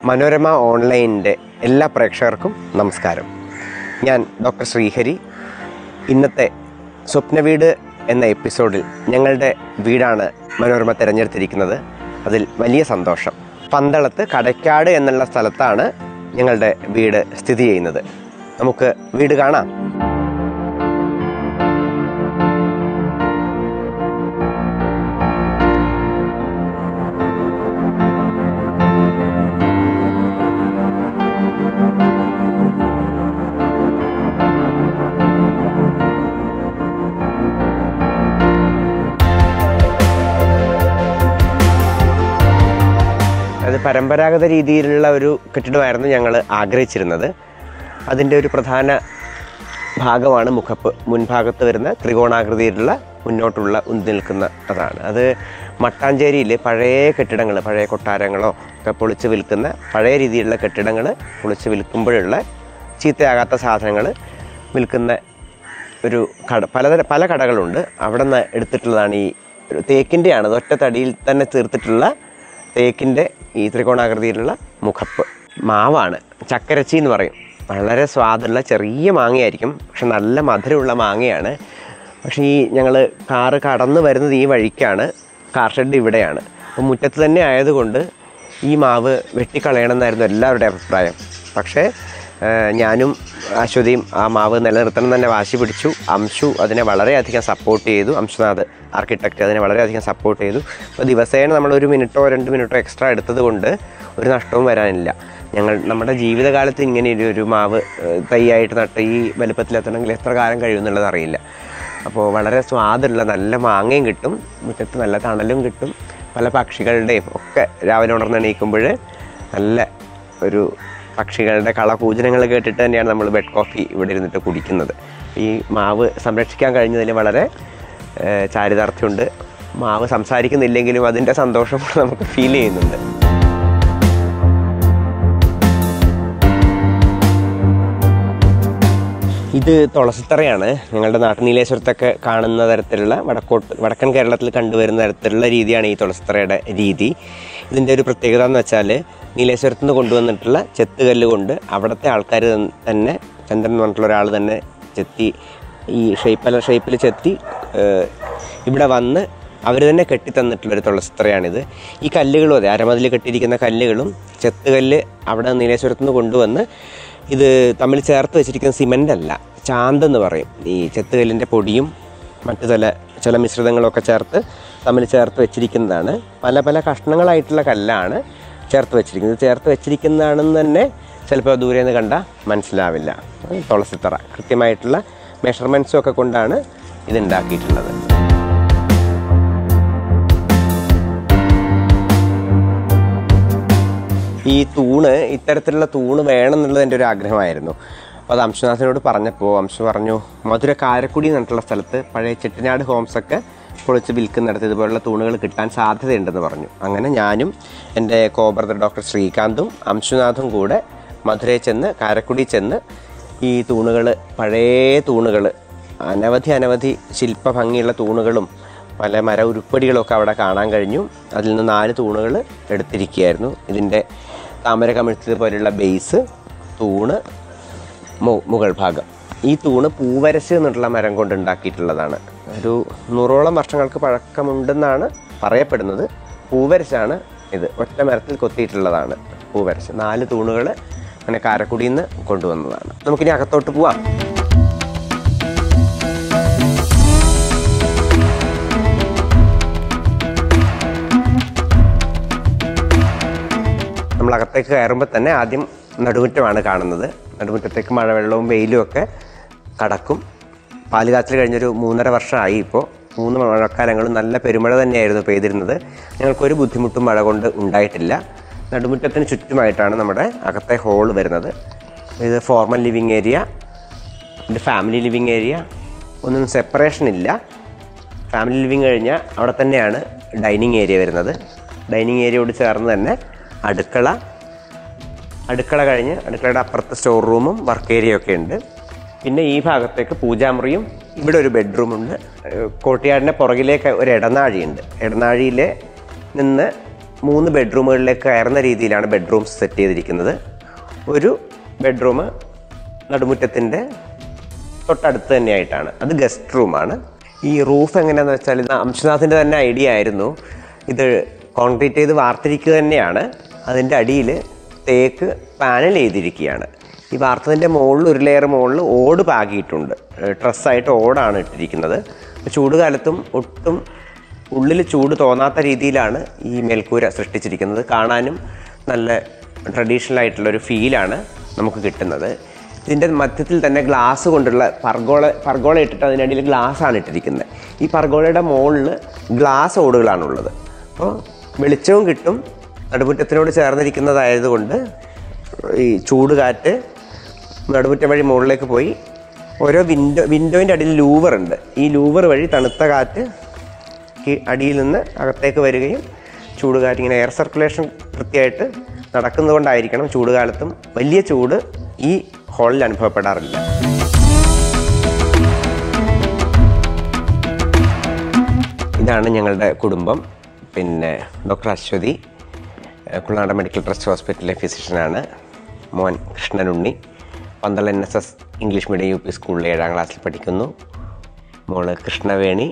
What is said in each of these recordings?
മനോരമ ഓൺലൈനിൻ്റെ എല്ലാ പ്രേക്ഷകർക്കും നമസ്കാരം ഞാൻ ഡോക്ടർ ശ്രീഹരി ഇന്നത്തെ സ്വപ്ന വീട് എന്ന എപ്പിസോഡിൽ ഞങ്ങളുടെ വീടാണ് മനോരമ തിരഞ്ഞെടുത്തിരിക്കുന്നത് അതിൽ വലിയ സന്തോഷം പന്തളത്ത് കടയ്ക്കാട് എന്നുള്ള സ്ഥലത്താണ് ഞങ്ങളുടെ വീട് സ്ഥിതി ചെയ്യുന്നത് നമുക്ക് വീട് കാണാം അത് പരമ്പരാഗത രീതിയിലുള്ള ഒരു കെട്ടിടമായിരുന്നു ഞങ്ങൾ ആഗ്രഹിച്ചിരുന്നത് അതിൻ്റെ ഒരു പ്രധാന ഭാഗമാണ് മുഖപ്പ് മുൻഭാഗത്ത് വരുന്ന ത്രികോണാകൃതിയിലുള്ള മുന്നോട്ടുള്ള ഉന്തി നിൽക്കുന്ന അതാണ് അത് മട്ടാഞ്ചേരിയിലെ പഴയ കെട്ടിടങ്ങൾ പഴയ കൊട്ടാരങ്ങളോ ഒക്കെ പൊളിച്ച് വിൽക്കുന്ന പഴയ രീതിയിലുള്ള കെട്ടിടങ്ങൾ പൊളിച്ച് വിൽക്കുമ്പോഴുള്ള ചീത്തയാകാത്ത സാധനങ്ങൾ വിൽക്കുന്ന ഒരു കട പലതര പല കടകളുണ്ട് അവിടെ നിന്ന് എടുത്തിട്ടുള്ളതാണ് ഈ ഒരു തേക്കിൻ്റെയാണ് അത് ഒറ്റ തടിയിൽ തന്നെ തീർത്തിട്ടുള്ള തേക്കിൻ്റെ ഈ ത്രികോണാകൃതിയിലുള്ള മുഖപ്പ് മാവാണ് ചക്കരച്ചി എന്ന് പറയും വളരെ സ്വാദുള്ള ചെറിയ മാങ്ങയായിരിക്കും പക്ഷെ നല്ല മധുരമുള്ള മാങ്ങയാണ് പക്ഷേ ഈ ഞങ്ങൾ കാറ് കടന്നു വരുന്നത് ഈ വഴിക്കാണ് കാർ ഷെഡ് ഇവിടെയാണ് അപ്പോൾ മുറ്റത്ത് തന്നെ ആയതുകൊണ്ട് ഈ മാവ് വെട്ടിക്കളയണമെന്നായിരുന്നു എല്ലാവരുടെയും അഭിപ്രായം പക്ഷേ ആ, ഞാനും അശ്വതിയും ആ മാവ് നിലനിർത്തണം തന്നെ വാശി പിടിച്ചു അംശു അതിനെ വളരെയധികം സപ്പോർട്ട് ചെയ്തു അംശുനാഥ് ആർക്കിടെക്റ്റ് അതിനെ വളരെയധികം സപ്പോർട്ട് ചെയ്തു അപ്പോൾ ദിവസേന നമ്മൾ ഒരു മിനിറ്റോ രണ്ട് മിനിറ്റോ എക്സ്ട്രാ എടുത്തത് കൊണ്ട് ഒരു നഷ്ടവും വരാനില്ല ഞങ്ങൾ നമ്മുടെ ജീവിതകാലത്ത് ഇങ്ങനെ ഒരു ഒരു മാവ് ഏഹ്, തൈയായിട്ട് നട്ട് ഈ വലുപ്പത്തിലെത്തണമെങ്കിൽ എത്ര കാലം കഴിയുമെന്നുള്ളത് അറിയില്ല അപ്പോൾ വളരെ സ്വാദുള്ള നല്ല മാങ്ങയും കിട്ടും മുറ്റത്ത് നല്ല തണലും കിട്ടും പല പക്ഷികളുടെയും ഒക്കെ രാവിലെ ഉണർന്ന് എണീക്കുമ്പോൾ നല്ല ഒരു പക്ഷികളുടെ കളകൂജനങ്ങൾ കേട്ടിട്ട് തന്നെയാണ് നമ്മൾ ബെഡ് കോഫി ഇവിടെ ഇരുന്നിട്ട് കുടിക്കുന്നത് ഈ മാവ് സംരക്ഷിക്കാൻ കഴിഞ്ഞതിൽ വളരെ ഏഹ്, ചാരിതാർത്ഥ്യമുണ്ട് മാവ് സംസാരിക്കുന്നില്ലെങ്കിലും അതിൻ്റെ സന്തോഷം കൂടെ നമുക്ക് ഫീൽ ചെയ്യുന്നുണ്ട് ഇത് തുളസിത്തറയാണ് ഞങ്ങളുടെ നാട്ടിൽ നീലേശ്വരത്തൊക്കെ കാണുന്ന തരത്തിലുള്ള വടക്കോട്ട് വടക്കൻ കേരളത്തിൽ കണ്ടുവരുന്ന തരത്തിലുള്ള രീതിയാണ് ഈ തുളസിത്തറയുടെ രീതി ഇതിൻ്റെ ഒരു പ്രത്യേകത എന്ന് വെച്ചാൽ നീലേശ്വരത്ത് നിന്ന് കൊണ്ടുവന്നിട്ടുള്ള ചെത്തുകല്ല് കൊണ്ട് അവിടുത്തെ ആൾക്കാർ തന്നെ ചന്ദ്രൻ എന്ന് പറഞ്ഞിട്ടുള്ള ഒരാൾ തന്നെ ചെത്തി ഈ ഷേപ്പല ഷേപ്പിൽ ചെത്തി ഏഹ്, ഇവിടെ വന്ന് അവർ തന്നെ കെട്ടിത്തന്നിട്ടുള്ളൊരു തുളസിത്തറയാണിത് ഈ കല്ലുകളും അതെ അരമതിൽ കെട്ടിയിരിക്കുന്ന കല്ലുകളും ചെത്തുകല്ല് അവിടെ നീലേശ്വരത്ത് നിന്ന് കൊണ്ടുവന്ന് ഇത് തമ്മിൽ ചേർത്ത് വെച്ചിരിക്കുന്ന സിമൻ്റ് അല്ല ചാന്ത് എന്ന് പറയും ഈ ചെത്തുകല്ലിൻ്റെ പൊടിയും മറ്റു ചില ചില മിശ്രിതങ്ങളൊക്കെ ചേർത്ത് തമ്മിൽ ചേർത്ത് വെച്ചിരിക്കുന്നതാണ് പല പല കഷ്ണങ്ങളായിട്ടുള്ള കല്ലാണ് ചേർത്ത് വെച്ചിരിക്കുന്നത് ഇത് ചേർത്ത് വെച്ചിരിക്കുന്നതാണെന്ന് തന്നെ ചിലപ്പോൾ ദൂരെ നിന്ന് കണ്ടാൽ മനസ്സിലാവില്ല തുളസിത്തറ കൃത്യമായിട്ടുള്ള മെഷർമെൻറ്റ്സും ഒക്കെ കൊണ്ടാണ് ഇത് ഉണ്ടാക്കിയിട്ടുള്ളത് ഈ തൂണ് ഇത്തരത്തിലുള്ള തൂണ് വേണം എന്നുള്ളത് എൻ്റെ ഒരു ആഗ്രഹമായിരുന്നു അപ്പോൾ അത് അംശനാഥനോട് പറഞ്ഞപ്പോൾ അംശ പറഞ്ഞു മധുര കാരക്കുടി എന്ന് പറഞ്ഞിട്ടുള്ള സ്ഥലത്ത് പഴയ ചെട്ടിനാട് ഹോംസ് ഒക്കെ പൊളിച്ച് വിൽക്കുന്നിടത്ത് ഇതുപോലുള്ള തൂണുകൾ കിട്ടാൻ സാധ്യതയുണ്ടെന്ന് പറഞ്ഞു അങ്ങനെ ഞാനും എൻ്റെ കോബ്രദർ ഡോക്ടർ ശ്രീകാന്തും അംശുനാഥും കൂടെ മധുരയിൽ ചെന്ന് കാരക്കുടി ചെന്ന് ഈ തൂണുകൾ പഴയ തൂണുകൾ അനവധി അനവധി ശില്പ ഭംഗിയുള്ള തൂണുകളും പല മര ഉരുപ്പടികളൊക്കെ അവിടെ കാണാൻ കഴിഞ്ഞു അതിൽ നിന്ന് നാല് തൂണുകൾ എടുത്തിരിക്കുകയായിരുന്നു ഇതിൻ്റെ താമര കമിഴ്ത്തത് പോലെയുള്ള ബേസ് തൂണ് മു- മുകൾ ഭാഗം ഈ തൂണ് പൂവരശ് എന്നുള്ള മരം കൊണ്ട് ഉണ്ടാക്കിയിട്ടുള്ളതാണ് ഒരു നൂറോളം വർഷങ്ങൾക്ക് പഴക്കമുണ്ടെന്നാണ് പറയപ്പെടുന്നത് പൂവരശാണ് ഇത് ഒറ്റ മരത്തിൽ കൊത്തിയിട്ടുള്ളതാണ് പൂവരശ് നാല് തൂണുകൾ അങ്ങനെ കാരക്കുടിയിൽ നിന്ന് കൊണ്ടുവന്നതാണ് നമുക്കിനി അകത്തോട്ട് പോവാം നമ്മൾ അകത്തേക്ക് കയറുമ്പോൾ തന്നെ ആദ്യം നടുമുറ്റമാണ് കാണുന്നത് നടുമുറ്റത്തേക്ക് മഴവെള്ളവും വെയിലും ഒക്കെ കടക്കും പാലുകാച്ചിൽ കഴിഞ്ഞൊരു മൂന്നര വർഷമായി ഇപ്പോൾ മൂന്ന് മഴക്കാലങ്ങളും നല്ല പെരുമഴ തന്നെയായിരുന്നു പെയ്തിരുന്നത് ഞങ്ങൾക്കൊരു ബുദ്ധിമുട്ടും മഴ കൊണ്ട് ഉണ്ടായിട്ടില്ല നടുമുറ്റത്തിന് ചുറ്റുമായിട്ടാണ് നമ്മുടെ അകത്തെ ഹോൾ വരുന്നത് ഇത് ഫോർമൽ ലിവിങ് ഏരിയ ഇത് ഫാമിലി ലിവിങ് ഏരിയ ഒന്നും സെപ്പറേഷൻ ഇല്ല ഫാമിലി ലിവിങ് കഴിഞ്ഞാൽ അവിടെ തന്നെയാണ് ഡൈനിങ് ഏരിയ വരുന്നത് ഡൈനിങ് ഏരിയയോട് ചേർന്ന് തന്നെ അടുക്കള അടുക്കള കഴിഞ്ഞ് അടുക്കളയുടെ അപ്പുറത്ത് സ്റ്റോർ റൂമും വർക്ക് ഏരിയ ഒക്കെ ഉണ്ട് പിന്നെ ഈ ഭാഗത്തേക്ക് പൂജാമുറിയും ഇവിടെ ഒരു ബെഡ്റൂമുണ്ട് ഏഹ് കോട്ടിയാടിൻ്റെ പുറകിലേക്ക് ഒരു ഇടനാഴിയുണ്ട് ഇടനാഴിയിലെ നിന്ന് മൂന്ന് ബെഡ്റൂമുകളിലേക്ക് കയറുന്ന രീതിയിലാണ് ബെഡ്റൂംസ് സെറ്റ് ചെയ്തിരിക്കുന്നത് ഒരു ബെഡ്റൂം നടുമുറ്റത്തിൻ്റെ തൊട്ടടുത്ത് തന്നെയായിട്ടാണ് അത് ഗസ്റ്റ് റൂമാണ് ഈ റൂഫ് എങ്ങനെയാണെന്ന് വെച്ചാൽ ഇത് അംശനാഥിൻ്റെ തന്നെ ഐഡിയ ആയിരുന്നു ഇത് കോൺക്രീറ്റ് ചെയ്ത് വാർത്തിരിക്കുക തന്നെയാണ് അതിൻ്റെ അടിയിൽ തേക്ക് പാനൽ ചെയ്തിരിക്കുകയാണ് ഈ വാർത്തതിൻ്റെ മുകളിൽ ഒരു ലെയർ മുകളിൽ ഓട് പാകിയിട്ടുണ്ട് ട്രസ്സായിട്ട് ഓടാണ് ഇട്ടിരിക്കുന്നത് ചൂട് കാലത്തും ഒട്ടും ഉള്ളിൽ ചൂട് തോന്നാത്ത രീതിയിലാണ് ഈ മേൽക്കൂര സൃഷ്ടിച്ചിരിക്കുന്നത് കാണാനും നല്ല ട്രഡീഷണൽ ആയിട്ടുള്ള ഒരു ഫീലാണ് നമുക്ക് കിട്ടുന്നത് ഇതിൻ്റെ മധ്യത്തിൽ തന്നെ ഗ്ലാസ് കൊണ്ടുള്ള പർഗോള പർഗോള ഇട്ടിട്ട് അതിനടിയിൽ ഗ്ലാസ് ആണ് ഇട്ടിരിക്കുന്നത് ഈ പർഗോളയുടെ മുകളിൽ ഗ്ലാസ് ഓടുകളാണുള്ളത് അപ്പോൾ വെളിച്ചവും കിട്ടും നടുമുറ്റത്തിനോട് ചേർന്നിരിക്കുന്നതായതുകൊണ്ട് ഈ ചൂട് കാറ്റ് നടുമുറ്റം വഴി മുകളിലേക്ക് പോയി ഓരോ വിൻഡോ വിൻഡോയിൻ്റെ അടിയിൽ ലൂവർ ഉണ്ട് ഈ ലൂവർ വഴി തണുത്ത കാറ്റ് ഈ അടിയിൽ നിന്ന് അകത്തേക്ക് വരികയും ചൂടുകാറ്റ് ഇങ്ങനെ എയർ സർക്കുലേഷൻ കൃത്യമായിട്ട് നടക്കുന്നതുകൊണ്ടായിരിക്കണം ചൂടുകാലത്തും വലിയ ചൂട് ഈ ഹാളിൽ അനുഭവപ്പെടാറില്ല ഇതാണ് ഞങ്ങളുടെ കുടുംബം പിന്നെ ഡോക്ടർ അശ്വതി ഏഹ് കുളനാട് മെഡിക്കൽ ട്രസ്റ്റ് ഹോസ്പിറ്റലിലെ ഫിസിഷ്യനാണ് മോൻ Krishnanunni Pandalam N S S English medium U P സ്കൂളിൽ ഏഴാം ക്ലാസ്സിൽ പഠിക്കുന്നു മോള് Krishnaveni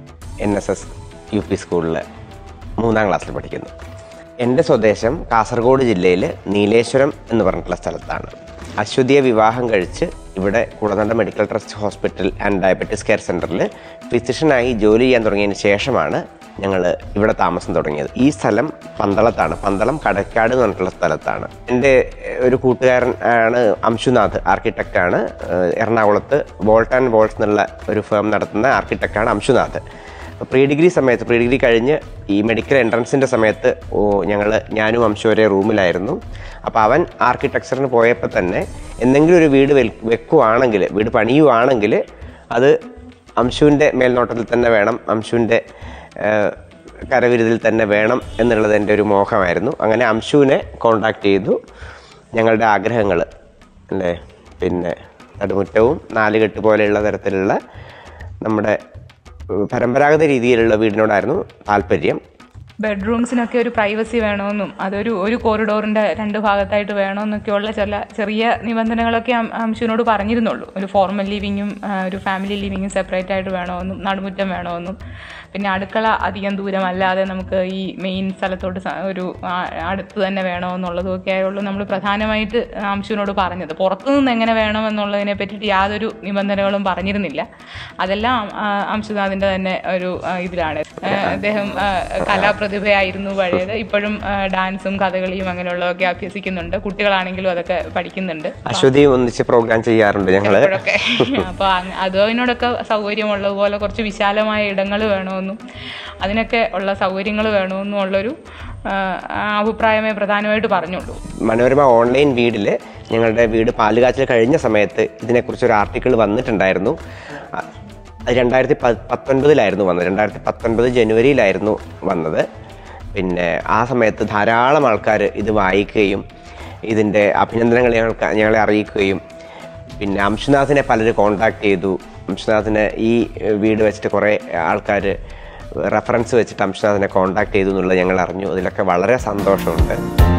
N S S U P സ്കൂളിൽ മൂന്നാം ക്ലാസ്സിൽ പഠിക്കുന്നു എൻ്റെ സ്വദേശം കാസർഗോഡ് ജില്ലയിൽ നീലേശ്വരം എന്ന് പറഞ്ഞിട്ടുള്ള സ്ഥലത്താണ് അശ്വതിയെ വിവാഹം കഴിച്ച് ഇവിടെ Kulanada medical trust hospital and diabetes care സെൻറ്ററിൽ ഫിസിഷ്യനായി ജോലി ചെയ്യാൻ തുടങ്ങിയതിന് ശേഷമാണ് ഞങ്ങൾ ഇവിടെ താമസം തുടങ്ങിയത് ഈ സ്ഥലം പന്തളത്താണ് പന്തളം കടക്കാട് എന്ന് പറഞ്ഞിട്ടുള്ള സ്ഥലത്താണ് എൻ്റെ ഏഹ്, ഒരു കൂട്ടുകാരൻ ആണ് അംശുനാഥ് ആർക്കിടെക്റ്റാണ് എറണാകുളത്ത് വോൾട്ട് ആൻഡ് വോൾട്സ് എന്നുള്ള ഒരു ഫേം നടത്തുന്ന ആർക്കിടെക്റ്റാണ് അംശുനാഥ് പ്രീ ഡിഗ്രി സമയത്ത് പ്രീ ഡിഗ്രി കഴിഞ്ഞ് ഈ മെഡിക്കൽ എൻട്രൻസിൻ്റെ സമയത്ത് ഓ ഞങ്ങൾ ഞാനും അംശു ഒരേ റൂമിലായിരുന്നു അപ്പോൾ അവൻ ആർക്കിടെക്ചറിന് പോയപ്പോൾ തന്നെ എന്തെങ്കിലും ഒരു വീട് വെൽ വെക്കുവാണെങ്കിൽ വീട് പണിയുവാണെങ്കിൽ അത് അംശുവിൻ്റെ മേൽനോട്ടത്തിൽ തന്നെ വേണം അംശുവിൻ്റെ ഏഹ്, കരവിരുതിൽ തന്നെ വേണം എന്നുള്ളത് എൻ്റെ ഒരു മോഹമായിരുന്നു അങ്ങനെ അംശുവിനെ കോണ്ടാക്ട് ചെയ്തു ഞങ്ങളുടെ ആഗ്രഹങ്ങൾ അല്ലേ പിന്നെ നടുമുറ്റവും നാലുകെട്ട് പോലെയുള്ള തരത്തിലുള്ള നമ്മുടെ ഏഹ്, പരമ്പരാഗത രീതിയിലുള്ള വീടിനോടായിരുന്നു താല്പര്യം ബെഡ്റൂംസിനൊക്കെ ഒരു പ്രൈവസി വേണമെന്നും അതൊരു ഒരു കോറിഡോറിൻ്റെ രണ്ട് ഭാഗത്തായിട്ട് വേണമെന്നൊക്കെയുള്ള ചില ചെറിയ നിബന്ധനകളൊക്കെ അം- അംശുവിനോട് പറഞ്ഞിരുന്നുള്ളൂ ഒരു ഫോർമൽ ലിവിങ്ങും ആ, ഒരു ഫാമിലി ലിവിങ്ങും സെപ്പറേറ്റ് ആയിട്ട് വേണമെന്നും നടുമുറ്റം വേണമെന്നും പിന്നെ അടുക്കള അധികം ദൂരമല്ലാതെ നമുക്ക് ഈ മെയിൻ സ്ഥലത്തോട്ട് സ- ഒരു ആ, അടുത്ത് തന്നെ വേണമെന്നുള്ളതും ഒക്കെ ആയുള്ളൂ നമ്മൾ പ്രധാനമായിട്ട് അംശുവിനോട് പറഞ്ഞത് പുറത്തുനിന്ന് എങ്ങനെ വേണമെന്നുള്ളതിനെ പറ്റിയിട്ട് യാതൊരു നിബന്ധനകളും പറഞ്ഞിരുന്നില്ല അതെല്ലാം ആ, അംശുനാഥിൻ്റെ തന്നെ ഒരു ആ, ഇതിലാണ് ആ, അദ്ദേഹം ആ, കലാപ്രതിഭയായിരുന്നു പഴയത് ഇപ്പോഴും ആ, ഡാൻസും കഥകളിയും അങ്ങനെയുള്ളതൊക്കെ അഭ്യസിക്കുന്നുണ്ട് കുട്ടികളാണെങ്കിലും അതൊക്കെ പഠിക്കുന്നുണ്ട് അശ്വതി ഒന്നിച്ച് പ്രോഗ്രാം ചെയ്യാറുണ്ട് ഞങ്ങൾ ചിലപ്പോഴൊക്കെ അപ്പോൾ അതിനോടൊക്കെ സൗകര്യമുള്ളതുപോലെ കുറച്ച് വിശാലമായ ഇടങ്ങൾ വേണമെന്നും അതിനൊക്കെ ഉള്ള സൗകര്യങ്ങൾ വേണമെന്നും ഉള്ളൊരു ആ, ആ അഭിപ്രായമേ പ്രധാനമായിട്ട് പറഞ്ഞുള്ളൂ മനോരമ ഓൺലൈൻ വീഡിൽ ഞങ്ങളുടെ വീട് പാലുകാച്ചിൽ കഴിഞ്ഞ സമയത്ത് ഇതിനെക്കുറിച്ച് ഒരു ആർട്ടിക്കിൾ വന്നിട്ടുണ്ടായിരുന്നു അ- അത് രണ്ടായിരത്തി പ പത്തൊൻപതിലായിരുന്നു വന്നത് രണ്ടായിരത്തി പത്തൊൻപത് ജനുവരിയിലായിരുന്നു വന്നത് പിന്നെ ആ സമയത്ത് ധാരാളം ആൾക്കാർ ഇത് വായിക്കുകയും ഇതിൻ്റെ അഭിനന്ദനങ്ങൾ ഞങ്ങൾക്ക് ഞങ്ങളെ അറിയിക്കുകയും പിന്നെ അംശുനാഥിനെ പലരും കോണ്ടാക്ട് ചെയ്തു അംശുനാഥിനെ ഈ ഏഹ്, വീട് വെച്ചിട്ട് കുറേ ആൾക്കാർ റെഫറൻസ് വെച്ചിട്ട് അംശുനാഥിനെ കോണ്ടാക്ട് ചെയ്തു എന്നുള്ളത് ഞങ്ങൾ അറിഞ്ഞു അതിലൊക്കെ വളരെ സന്തോഷമുണ്ട്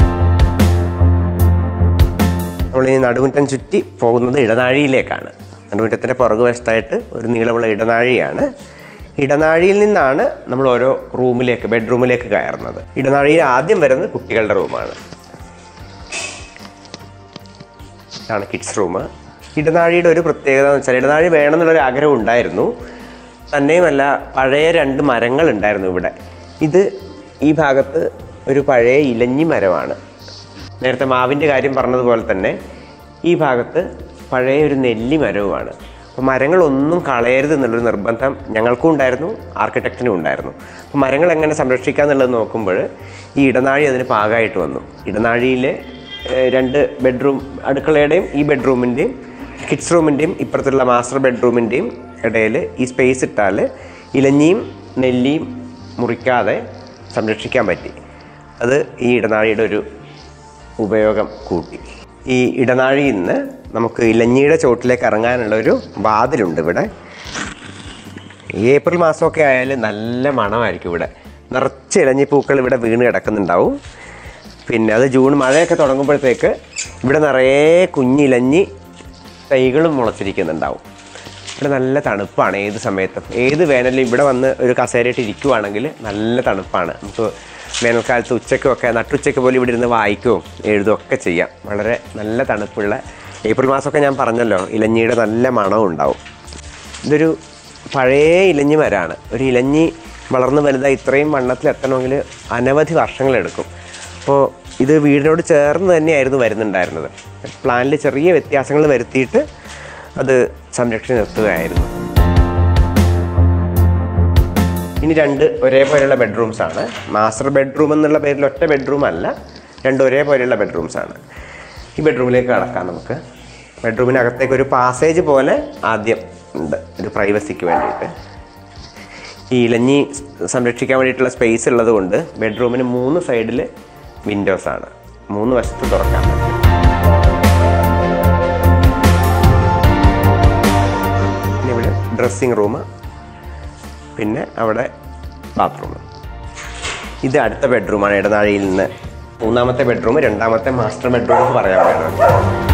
നമ്മൾ ഈ നടുമുറ്റം ചുറ്റി പോകുന്നത് ഇടനാഴിയിലേക്കാണ് നടുമുറ്റത്തിൻ്റെ പുറകുവശത്തായിട്ട് ഒരു നീളമുള്ള ഇടനാഴിയാണ് ഇടനാഴിയിൽ നിന്നാണ് നമ്മൾ ഓരോ റൂമിലേക്ക് ബെഡ്റൂമിലേക്ക് കയറുന്നത് ഇടനാഴിയിൽ ആദ്യം വരുന്നത് കുട്ടികളുടെ റൂമാണ് ഇതാണ് കിഡ്സ് റൂം ഇടനാഴിയുടെ ഒരു പ്രത്യേകത എന്ന് വെച്ചാൽ ഇടനാഴി വേണമെന്നുള്ളൊരു ആഗ്രഹം ഉണ്ടായിരുന്നു തന്നെയുമല്ല പഴയ രണ്ട് മരങ്ങൾ ഉണ്ടായിരുന്നു ഇവിടെ ഇത് ഈ ഭാഗത്ത് ഒരു പഴയ ഇലഞ്ഞി മരമാണ് നേരത്തെ മാവിൻ്റെ കാര്യം പറഞ്ഞതുപോലെ തന്നെ ഈ ഭാഗത്ത് പഴയ ഒരു നെല്ലി മരവുമാണ് അപ്പോൾ മരങ്ങളൊന്നും കളയരുത് എന്നുള്ളൊരു നിർബന്ധം ഞങ്ങൾക്കും ഉണ്ടായിരുന്നു ആർക്കിടെക്റ്റിനും ഉണ്ടായിരുന്നു അപ്പോൾ മരങ്ങൾ എങ്ങനെ സംരക്ഷിക്കുക എന്നുള്ളത് നോക്കുമ്പോൾ ഈ ഇടനാഴി അതിന് പാകമായിട്ട് വന്നു ഇടനാഴിയിലെ ഏഹ്, രണ്ട് ബെഡ്റൂം അടുക്കളയുടെയും ഈ ബെഡ്റൂമിൻ്റെയും കിഡ്സ് റൂമിൻ്റെയും ഇപ്പുറത്തുള്ള മാസ്റ്റർ ബെഡ്റൂമിൻ്റെയും ഇടയിൽ ഈ സ്പേസ് ഇട്ടാൽ ഇലഞ്ഞിയും നെല്ലിയും മുറിക്കാതെ സംരക്ഷിക്കാൻ പറ്റി അത് ഈ ഇടനാഴിയുടെ ഒരു ഉപയോഗം കൂട്ടി ഈ ഇടനാഴിയിൽ നിന്ന് നമുക്ക് ഇലഞ്ഞിയുടെ ചോട്ടിലേക്ക് ഇറങ്ങാനുള്ള ഒരു വാതിലുണ്ട് ഇവിടെ ഈ ഏപ്രിൽ മാസമൊക്കെ ആയാൽ നല്ല മണമായിരിക്കും ഇവിടെ നിറച്ച് ഇലഞ്ഞിപ്പൂക്കൾ ഇവിടെ വീണ് കിടക്കുന്നുണ്ടാവും പിന്നെ അത് ജൂൺ മഴയൊക്കെ തുടങ്ങുമ്പോഴത്തേക്ക് ഇവിടെ നിറയെ കുഞ്ഞിലഞ്ഞി തൈകളും മുളച്ചിരിക്കുന്നുണ്ടാവും ഇവിടെ നല്ല തണുപ്പാണ് ഏത് സമയത്തും ഏത് വേനലും ഇവിടെ വന്ന് ഒരു കസേരയിട്ട് ഇരിക്കുവാണെങ്കിൽ നല്ല തണുപ്പാണ് നമുക്ക് വേനൽക്കാലത്ത് ഉച്ചയ്ക്കൊക്കെ നട്ടുച്ചയ്ക്ക് പോലും ഇവിടെ ഇരുന്ന് വായിക്കുകയും എഴുതുകയും ഒക്കെ ചെയ്യാം വളരെ നല്ല തണുപ്പുള്ള ഏപ്രിൽ മാസമൊക്കെ ഞാൻ പറഞ്ഞല്ലോ ഇലഞ്ഞിയുടെ നല്ല മണവും ഉണ്ടാവും ഇതൊരു പഴയ ഇലഞ്ഞി മരമാണ് ഒരു ഇലഞ്ഞി വളർന്ന് വലുതായി ഇത്രയും വണ്ണത്തിൽ എത്തണമെങ്കിൽ അനവധി വർഷങ്ങളെടുക്കും അപ്പോൾ ഇത് വീടിനോട് ചേർന്ന് തന്നെയായിരുന്നു വരുന്നുണ്ടായിരുന്നത് പ്ലാനിൽ ചെറിയ വ്യത്യാസങ്ങൾ വരുത്തിയിട്ട് അത് സംരക്ഷണം നിർത്തുകയായിരുന്നു ഇനി രണ്ട് ഒരേപോലെയുള്ള ബെഡ്റൂംസ് ആണ് മാസ്റ്റർ ബെഡ്റൂം എന്നുള്ള പേരിൽ ഒറ്റ ബെഡ്റൂം അല്ല രണ്ട് ഒരേപോലെയുള്ള ബെഡ്റൂംസ് ആണ് ഈ ബെഡ്റൂമിലേക്ക് കടക്കാം നമുക്ക് ബെഡ്റൂമിനകത്തേക്ക് ഒരു പാസേജ് പോലെ ആദ്യം ഉണ്ട് ഒരു പ്രൈവസിക്ക് വേണ്ടിയിട്ട് ഈ ഇലഞ്ഞി സംരക്ഷിക്കാൻ വേണ്ടിയിട്ടുള്ള സ്പേസ് ഉള്ളത് കൊണ്ട് ബെഡ്റൂമിന് മൂന്ന് സൈഡിൽ വിൻഡോസ് ആണ് മൂന്ന് വശത്ത് തുറക്കാൻ പറ്റും പിന്നെ ഇവിടെ ഡ്രസ്സിങ് റൂം പിന്നെ അവിടെ ബാത്റൂം ഇത് അടുത്ത ബെഡ്റൂമാണ് ഇടനാഴിയിൽ നിന്ന് മൂന്നാമത്തെ ബെഡ്റൂം രണ്ടാമത്തെ മാസ്റ്റർ ബെഡ്റൂം എന്ന് പറയാൻ വേണം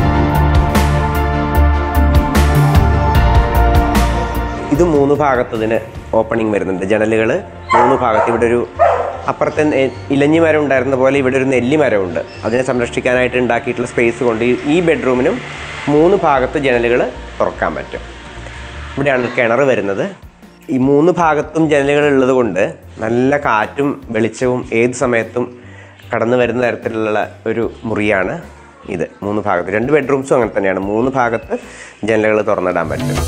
ഇത് മൂന്ന് ഭാഗത്തതിന് ഓപ്പണിംഗ് വരുന്നുണ്ട് ജനലുകൾ മൂന്ന് ഭാഗത്ത് ഇവിടെ ഒരു അപ്പുറത്തെ നെ- ഇലഞ്ഞി മരം ഉണ്ടായിരുന്ന പോലെ ഇവിടെ ഒരു നെല്ലി മരമുണ്ട് അതിനെ സംരക്ഷിക്കാനായിട്ട് ഉണ്ടാക്കിയിട്ടുള്ള സ്പേസ് കൊണ്ട് ഈ- ഈ ബെഡ്റൂമിനും മൂന്ന് ഭാഗത്ത് ജനലുകൾ തുറക്കാൻ പറ്റും ഇവിടെയാണ് കിണർ വരുന്നത് ഈ മൂന്ന് ഭാഗത്തും ജനലുകൾ ഉള്ളത് കൊണ്ട് നല്ല കാറ്റും വെളിച്ചവും ഏത് സമയത്തും കടന്നു വരുന്ന തരത്തിലുള്ള ഒരു മുറിയാണ് ഇത് മൂന്ന് ഭാഗത്ത് രണ്ട് ബെഡ്റൂംസും അങ്ങനെ തന്നെയാണ് മൂന്ന് ഭാഗത്ത് ജനലുകൾ തുറന്നിടാൻ പറ്റും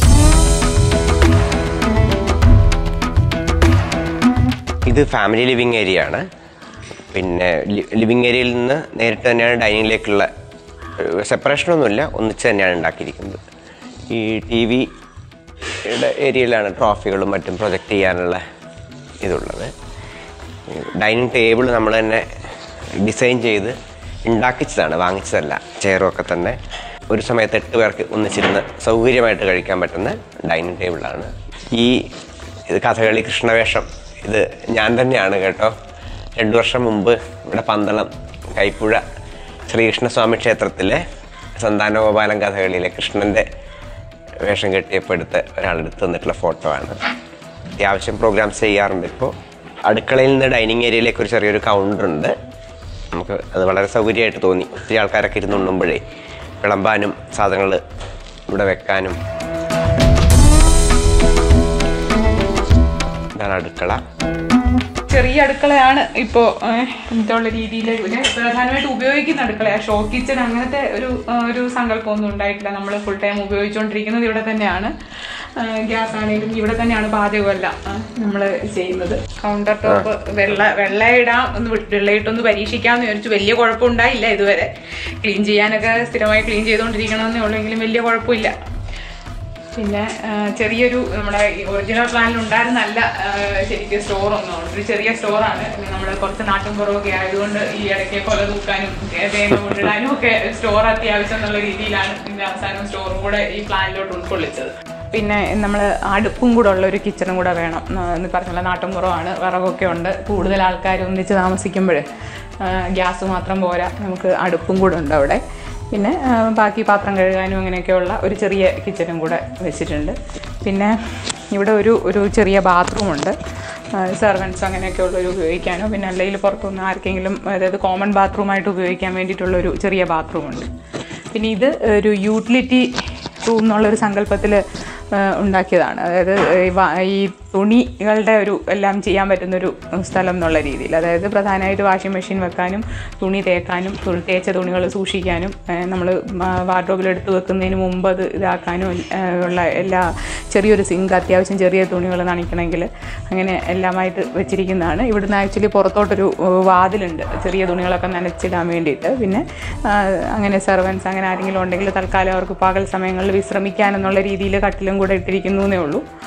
ഇത് ഫാമിലി ലിവിങ് ഏരിയ ആണ് പിന്നെ ലിവിങ് ഏരിയയിൽ നിന്ന് നേരിട്ട് തന്നെയാണ് ഡൈനിങ്ങിലേക്കുള്ള സെപ്പറേഷനൊന്നുമില്ല ഒന്നിച്ച് തന്നെയാണ് ഉണ്ടാക്കിയിരിക്കുന്നത് ഈ ടി വിയുടെ ഏരിയയിലാണ് ട്രോഫികളും മറ്റും പ്രൊജക്റ്റ് ചെയ്യാനുള്ള ഇതുള്ളത് ഡൈനിങ് ടേബിൾ നമ്മൾ തന്നെ ഡിസൈൻ ചെയ്ത് ഉണ്ടാക്കിച്ചതാണ് വാങ്ങിച്ചതല്ല ചെയറും ഒക്കെ തന്നെ ഒരു സമയത്ത് എട്ട് പേർക്ക് ഒന്നിച്ചിരുന്ന് സൗകര്യമായിട്ട് കഴിക്കാൻ പറ്റുന്ന ഡൈനിങ് ടേബിളാണ് ഈ ഇത് കഥകളി കൃഷ്ണവേഷം ഇത് ഞാൻ തന്നെയാണ് കേട്ടോ രണ്ടു വർഷം മുമ്പ് ഇവിടെ പന്തളം കൈപ്പുഴ ശ്രീകൃഷ്ണസ്വാമി ക്ഷേത്രത്തിലെ സന്താനഗോപാലം കഥകളിയിലെ കൃഷ്ണൻ്റെ വേഷം കെട്ടിയപ്പോൾ എടുത്ത് ഒരാളെടുത്ത് തന്നിട്ടുള്ള ഫോട്ടോ ആണ് അത്യാവശ്യം പ്രോഗ്രാംസ് ചെയ്യാറുണ്ട് ഇപ്പോൾ അടുക്കളയിൽ നിന്ന് ഡൈനിങ് ഏരിയയിലേക്ക് ഒരു ചെറിയൊരു കൗണ്ടർ ഉണ്ട് നമുക്ക് അത് വളരെ സൗകര്യമായിട്ട് തോന്നി ഒത്തിരി ആൾക്കാരൊക്കെ ഇരുന്നുണ്ടുമ്പോഴേ വിളമ്പാനും സാധനങ്ങൾ ഇവിടെ വെക്കാനും ഇതാണ് അടുക്കള ചെറിയ അടുക്കളയാണ് ഇപ്പോൾ ഇതുള്ള രീതിയിൽ പിന്നെ പ്രധാനമായിട്ട് ഉപയോഗിക്കുന്ന അടുക്കളയാണ് ഷോ കിച്ചൺ അങ്ങനത്തെ ഒരു ആ, ഒരു സങ്കല്പമൊന്നും ഉണ്ടായിട്ടില്ല നമ്മൾ ഫുൾ ടൈം ഉപയോഗിച്ചുകൊണ്ടിരിക്കുന്നത് ഇവിടെ തന്നെയാണ് ഗ്യാസ് ആണെങ്കിലും ഇവിടെ തന്നെയാണ് പാചകമെല്ലാം നമ്മൾ ചെയ്യുന്നത് കൗണ്ടർ ടോപ്പ് വെള്ള വെള്ള ഇടാം ഒന്ന് വി- വെള്ളയിട്ടൊന്ന് പരീക്ഷിക്കാമെന്ന് വിചാരിച്ചു വലിയ കുഴപ്പമുണ്ടായില്ല ഇതുവരെ ക്ലീൻ ചെയ്യാനൊക്കെ സ്ഥിരമായി ക്ലീൻ ചെയ്തുകൊണ്ടിരിക്കണമെന്നേ ഉള്ളെങ്കിലും വലിയ കുഴപ്പമില്ല പിന്നെ ആ, ചെറിയൊരു നമ്മുടെ ഒറിജിനൽ പ്ലാനിൽ ഉണ്ടായിരുന്നല്ല ആ, ശരിക്കും സ്റ്റോർ ഒന്നും ഒരു ചെറിയ സ്റ്റോറാണ് നമ്മൾ കുറച്ച് നാട്ടും പുറമൊക്കെ ആയതുകൊണ്ട് ഈ ഇടയ്ക്ക് കൊല തൂക്കാനും തേ- തേങ്ങ കൊണ്ടിടാനും ഒക്കെ സ്റ്റോർ അത്യാവശ്യം എന്നുള്ള രീതിയിലാണ് പിന്നെ അവസാനം സ്റ്റോറും കൂടെ ഈ പ്ലാനിലോട്ട് ഉൾക്കൊള്ളിച്ചത് പിന്നെ നമ്മൾ അടുപ്പും കൂടെ ഉള്ള ഒരു കിച്ചണും കൂടെ വേണം ആ, എന്ന് പറഞ്ഞുള്ള നാട്ടും പുറമാണ് വിറകൊക്കെ ഉണ്ട് കൂടുതൽ ആൾക്കാർ ഒന്നിച്ച് താമസിക്കുമ്പോൾ ഗ്യാസ് മാത്രം പോരാ നമുക്ക് അടുപ്പും കൂടെ ഉണ്ട് അവിടെ പിന്നെ ആ, ബാക്കി പാത്രം കഴുകാനും അങ്ങനെയൊക്കെയുള്ള ഒരു ചെറിയ കിച്ചനും കൂടെ വെച്ചിട്ടുണ്ട് പിന്നെ ഇവിടെ ഒരു ഒരു ചെറിയ ബാത്റൂമുണ്ട് സെർവൻസ് അങ്ങനെയൊക്കെയുള്ള ഒരു ഉപയോഗിക്കാനോ പിന്നെ അല്ലെങ്കിൽ പുറത്തുനിന്ന് ആർക്കെങ്കിലും അതായത് കോമൺ ബാത്റൂമായിട്ട് ഉപയോഗിക്കാൻ വേണ്ടിയിട്ടുള്ള ഒരു ചെറിയ ബാത്റൂമുണ്ട് പിന്നെ ഇത് ഒരു യൂട്ടിലിറ്റി റൂം എന്നുള്ളൊരു സങ്കല്പത്തിൽ ഉണ്ടാക്കിയതാണ് അതായത് ഈ വ- ഈ തുണികളുടെ ഒരു എല്ലാം ചെയ്യാൻ പറ്റുന്നൊരു സ്ഥലം എന്നുള്ള രീതിയിൽ അതായത് പ്രധാനമായിട്ട് വാഷിംഗ് മെഷീൻ വെക്കാനും തുണി തേക്കാനും തു- തേച്ച തുണികൾ സൂക്ഷിക്കാനും നമ്മൾ വാർഡ്രോബിൽ എടുത്ത് വെക്കുന്നതിന് മുമ്പ് അത് ഇതാക്കാനും ആ, ഉള്ള എല്ലാ ചെറിയൊരു സിങ്ക് അത്യാവശ്യം ചെറിയ തുണികൾ നനയ്ക്കണമെങ്കിൽ അങ്ങനെ എല്ലാമായിട്ട് വെച്ചിരിക്കുന്നതാണ് ഇവിടുന്ന് ആക്ച്വലി പുറത്തോട്ടൊരു ഏഹ്, വാതിലുണ്ട് ചെറിയ തുണികളൊക്കെ നനച്ചിടാൻ വേണ്ടിയിട്ട് പിന്നെ ആ, അങ്ങനെ സെർവൻസ് അങ്ങനെ ആരെങ്കിലും ഉണ്ടെങ്കിൽ തൽക്കാലം അവർക്ക് പകൽ സമയങ്ങളിൽ വിശ്രമിക്കാൻ എന്നുള്ള രീതിയിൽ കട്ടിലും കൂടെ ഇട്ടിരിക്കുന്നു എന്നേ ഉള്ളൂ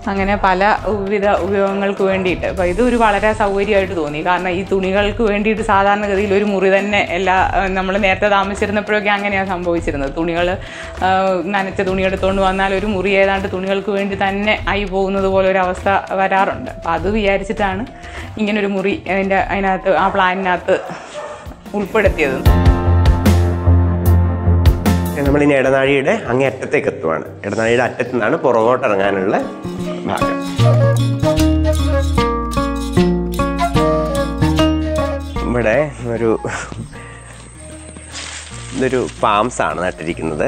അങ്ങനെ പല വിവിധ ഉപയോഗങ്ങൾക്ക് വേണ്ടിയിട്ട് അപ്പോൾ ഇതൊരു വളരെ സൗകര്യമായിട്ട് തോന്നി കാരണം ഈ തുണികൾക്ക് വേണ്ടിയിട്ട് സാധാരണഗതിയിൽ ഒരു മുറി തന്നെ എല്ലാ നമ്മൾ നേരത്തെ താമസിച്ചിരുന്നപ്പോഴൊക്കെ അങ്ങനെയാണ് സംഭവിച്ചിരുന്നത് തുണികൾ നനച്ച തുണി എടുത്തുകൊണ്ട് വന്നാൽ ഒരു മുറി ഏതാണ്ട് തുണികൾക്ക് വേണ്ടി തന്നെ ആയി പോകുന്നത് പോലെ ഒരു അവസ്ഥ വരാറുണ്ട് അപ്പോൾ അത് വിചാരിച്ചിട്ടാണ് ഇങ്ങനൊരു മുറി അതിൻ്റെ അതിനകത്ത് ആ പ്ലാനിനകത്ത് ഉൾപ്പെടുത്തിയത് നമ്മൾ ഇനി ഇടനാഴിയുടെ അങ്ങേ അറ്റത്തേക്ക് എത്തുവാണ് ഇടനാഴിയുടെ അറ്റത്തു നിന്നാണ് പുറകോട്ട് ഇറങ്ങാനുള്ള ഭാഗം ഇവിടെ ഒരു ഇതൊരു പാംസ് ആണ് നട്ടിരിക്കുന്നത്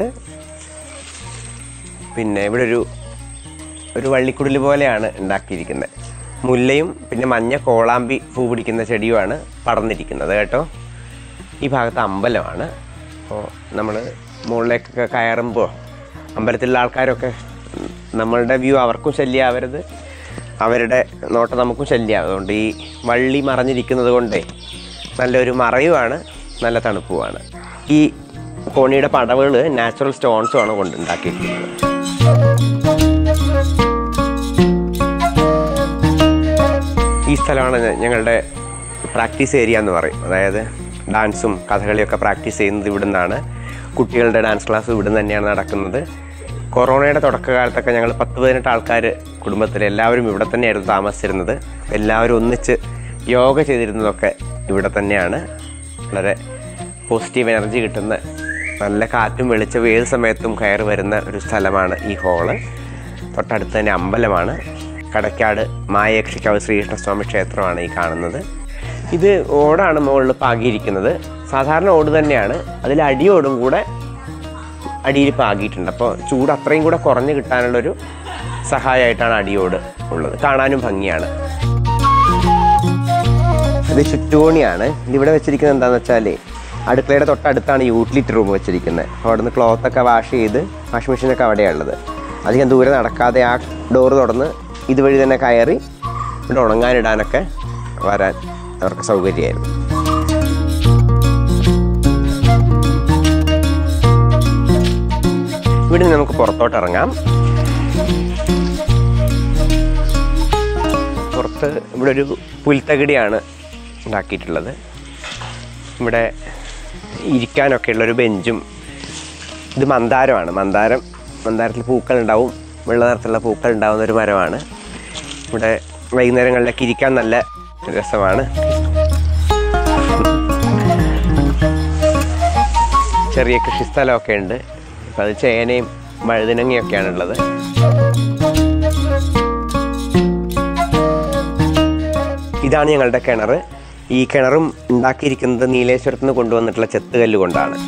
പിന്നെ ഇവിടെ ഒരു ഒരു വള്ളിക്കുടൽ പോലെയാണ് ഉണ്ടാക്കിയിരിക്കുന്നത് മുല്ലയും പിന്നെ മഞ്ഞ കോളാമ്പി പൂ പിടിക്കുന്ന ചെടിയുമാണ് പടർന്നിരിക്കുന്നത് കേട്ടോ ഈ ഭാഗത്ത് അമ്പലമാണ് അപ്പോൾ നമ്മൾ മുകളിലേക്കൊക്കെ കയറുമ്പോൾ അമ്പലത്തിലുള്ള ആൾക്കാരൊക്കെ ഉം, നമ്മളുടെ വ്യൂ അവർക്കും ശല്യമാവരുത് അവരുടെ നോട്ടം നമുക്കും ശല്യമാവും അതുകൊണ്ട് ഈ വള്ളി മറഞ്ഞിരിക്കുന്നത് കൊണ്ടേ നല്ലൊരു മറയുമാണ് നല്ല തണുപ്പുമാണ് ഈ കോണിയുടെ പടവുകൾ നാച്ചുറൽ സ്റ്റോൺസുമാണ് കൊണ്ടുണ്ടാക്കിയിരിക്കുന്നത് ഈ സ്ഥലമാണ് ഞ- ഞങ്ങളുടെ പ്രാക്ടീസ് ഏരിയ എന്ന് പറയും അതായത് ഡാൻസും കഥകളിയൊക്കെ പ്രാക്ടീസ് ചെയ്യുന്നത് ഇവിടെ നിന്നാണ് കുട്ടികളുടെ ഡാൻസ് ക്ലാസ് ഇവിടെ നിന്ന് തന്നെയാണ് നടക്കുന്നത് കൊറോണയുടെ തുടക്കകാലത്തൊക്കെ ഞങ്ങൾ പത്ത് പതിനെട്ട് ആൾക്കാർ കുടുംബത്തിൽ എല്ലാവരും ഇവിടെ തന്നെയായിരുന്നു താമസിച്ചിരുന്നത് എല്ലാവരും ഒന്നിച്ച് യോഗ ചെയ്തിരുന്നതൊക്കെ ഇവിടെ തന്നെയാണ് വളരെ പോസിറ്റീവ് എനർജി കിട്ടുന്ന നല്ല കാറ്റും വെളിച്ചവും ഏത് സമയത്തും കയറി വരുന്ന ഒരു സ്ഥലമാണ് ഈ ഹോള് തൊട്ടടുത്ത് തന്നെ അമ്പലമാണ് കടക്കാട് മായയക്ഷിക്കാവ് ശ്രീകൃഷ്ണസ്വാമി ക്ഷേത്രമാണ് ഈ കാണുന്നത് ഇത് ഓടാണ് മുകളിൽ പാകിയിരിക്കുന്നത് സാധാരണ ഓട് തന്നെയാണ് അതിൽ അടിയോടും കൂടെ അടിയിൽ പാകിയിട്ടുണ്ട് അപ്പോൾ ചൂട് അത്രയും കൂടെ കുറഞ്ഞ് കിട്ടാനുള്ളൊരു സഹായമായിട്ടാണ് അടിയോട് ഉള്ളത് കാണാനും ഭംഗിയാണ് ഇത് ചുറ്റുകോണിയാണ് ഇതിവിടെ വെച്ചിരിക്കുന്നത് എന്താണെന്ന് വെച്ചാൽ അടുക്കളയുടെ തൊട്ടടുത്താണ് യൂട്ടിലിറ്റി റൂം വെച്ചിരിക്കുന്നത് അപ്പോൾ അവിടെ നിന്ന് ക്ലോത്തൊക്കെ വാഷ് ചെയ്ത് വാഷിംഗ് മെഷീനൊക്കെ അവിടെയാണ് ഉള്ളത് അധികം ദൂരെ നടക്കാതെ ആ ഡോറ് തുറന്ന് ഇതുവഴി തന്നെ കയറി ഇവിടെ ഉണങ്ങാനിടാനൊക്കെ വരാൻ അവർക്ക് സൗകര്യമായിരുന്നു ഇവിടെ നിന്ന് നമുക്ക് പുറത്തോട്ട് ഇറങ്ങാം പുറത്ത് ഇവിടെ ഒരു പുൽത്തകിടിയാണ് ഉണ്ടാക്കിയിട്ടുള്ളത് ഇവിടെ ഇരിക്കാനൊക്കെ ഉള്ളൊരു ബെഞ്ചും ഇത് മന്ദാരമാണ് മന്ദാരം മന്ദാരത്തിൽ പൂക്കൾ ഉണ്ടാവും വെള്ള നിറത്തിലുള്ള പൂക്കൾ ഉണ്ടാവുന്ന ഒരു മരമാണ് ഇവിടെ വൈകുന്നേരങ്ങളിലൊക്കെ ഇരിക്കാൻ നല്ല രസമാണ് ചെറിയ കൃഷിസ്ഥലമൊക്കെ ഉണ്ട് അപ്പം അത് ചേനയും വഴുതിനങ്ങയൊക്കെയാണ് ഉള്ളത് ഇതാണ് ഞങ്ങളുടെ കിണർ ഈ കിണറും ഉണ്ടാക്കിയിരിക്കുന്നത് നീലേശ്വരത്ത് നിന്ന് കൊണ്ടുവന്നിട്ടുള്ള ചെത്തുകല്ല് കൊണ്ടാണ്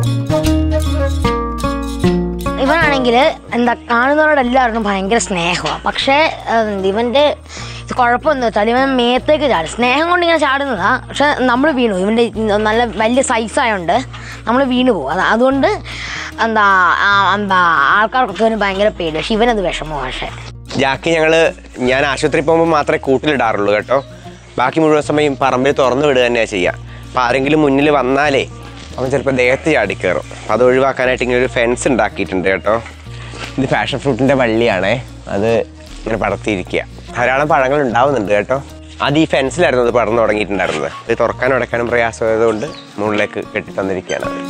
ഇവനാണെങ്കിൽ എന്താ കാണുന്നവരോട് എല്ലാവർക്കും ഭയങ്കര സ്നേഹമാണ് പക്ഷേ ഏഹ്, ഇവൻ്റെ കുഴപ്പമെന്ന് വെച്ചാൽ ഇവൻ മേത്തേക്ക് ചാടും സ്നേഹം കൊണ്ട് ഇങ്ങനെ ചാടുന്നതാ പക്ഷെ നമ്മൾ വീണു ഇവൻ്റെ നല്ല വലിയ സൈസായോണ്ട് നമ്മൾ വീണു പോകും അത് അതുകൊണ്ട് എന്താ ആ, എന്താ ആൾക്കാർക്കൊക്കെ ഇവന് ഭയങ്കര പേടി പക്ഷെ ഇവനത് വിഷമോ പക്ഷേ ജാക്കി ഞങ്ങൾ ഞാൻ ആശുപത്രി പോകുമ്പോൾ മാത്രമേ കൂട്ടിലിടാറുള്ളൂ കേട്ടോ ബാക്കി മുഴുവൻ സമയം പറമ്പിൽ തുറന്നു വിടുക തന്നെയാണ് ചെയ്യുക അപ്പോൾ ആരെങ്കിലും മുന്നിൽ വന്നാലേ അവൻ ചിലപ്പോൾ ദേഹത്ത് ചാടിക്കയറും അപ്പോൾ അത് ഒഴിവാക്കാനായിട്ട് ഇങ്ങനെ ഒരു ഫെൻസ് ഉണ്ടാക്കിയിട്ടുണ്ട് കേട്ടോ ഇത് പാഷൻ ഫ്രൂട്ടിൻ്റെ വള്ളിയാണേ അത് ഇങ്ങനെ പടർത്തിയിരിക്കുക ധാരാളം പഴങ്ങൾ ഉണ്ടാവുന്നുണ്ട് കേട്ടോ അത് ഈ ഫെൻസിലായിരുന്നു അത് പടർന്നു തുടങ്ങിയിട്ടുണ്ടായിരുന്നത് ഇത് തുറക്കാനും അടയ്ക്കാനും പ്രയാസമായതുകൊണ്ട് മുകളിലേക്ക് കെട്ടി തന്നിരിക്കുകയാണ് അത്.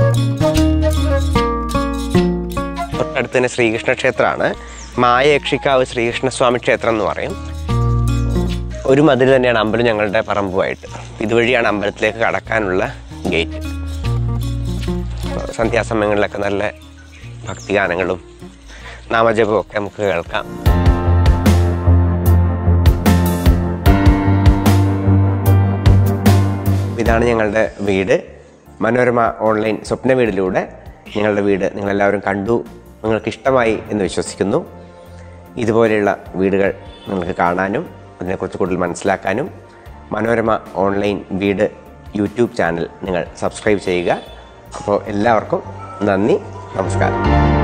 തൊട്ടടുത്ത് തന്നെ ശ്രീകൃഷ്ണ ക്ഷേത്രമാണ് മായയക്ഷിക്കാവ് ശ്രീകൃഷ്ണസ്വാമി ക്ഷേത്രം എന്ന് പറയും ഒരു മതിൽ തന്നെയാണ് അമ്പലം ഞങ്ങളുടെ പറമ്പുമായിട്ട് ഇതുവഴിയാണ് അമ്പലത്തിലേക്ക് കടക്കാനുള്ള ഗേറ്റ് അപ്പോൾ സന്ധ്യാസമയങ്ങളിലൊക്കെ നല്ല ഭക്തിഗാനങ്ങളും നാമജപവും ഒക്കെ നമുക്ക് കേൾക്കാം ഇതാണ് ഞങ്ങളുടെ വീട് മനോരമ ഓൺലൈൻ സ്വപ്ന വീടിലൂടെ ഞങ്ങളുടെ വീട് നിങ്ങളെല്ലാവരും കണ്ടു നിങ്ങൾക്ക് ഇഷ്ടമായി എന്ന് വിശ്വസിക്കുന്നു ഇതുപോലെയുള്ള വീടുകൾ നിങ്ങൾക്ക് കാണാനും അതിനെക്കുറിച്ച് കൂടുതൽ മനസ്സിലാക്കാനും മനോരമ ഓൺലൈൻ വീട് യൂട്യൂബ് ചാനൽ നിങ്ങൾ സബ്സ്ക്രൈബ് ചെയ്യുക അപ്പോൾ എല്ലാവർക്കും നന്ദി നമസ്കാരം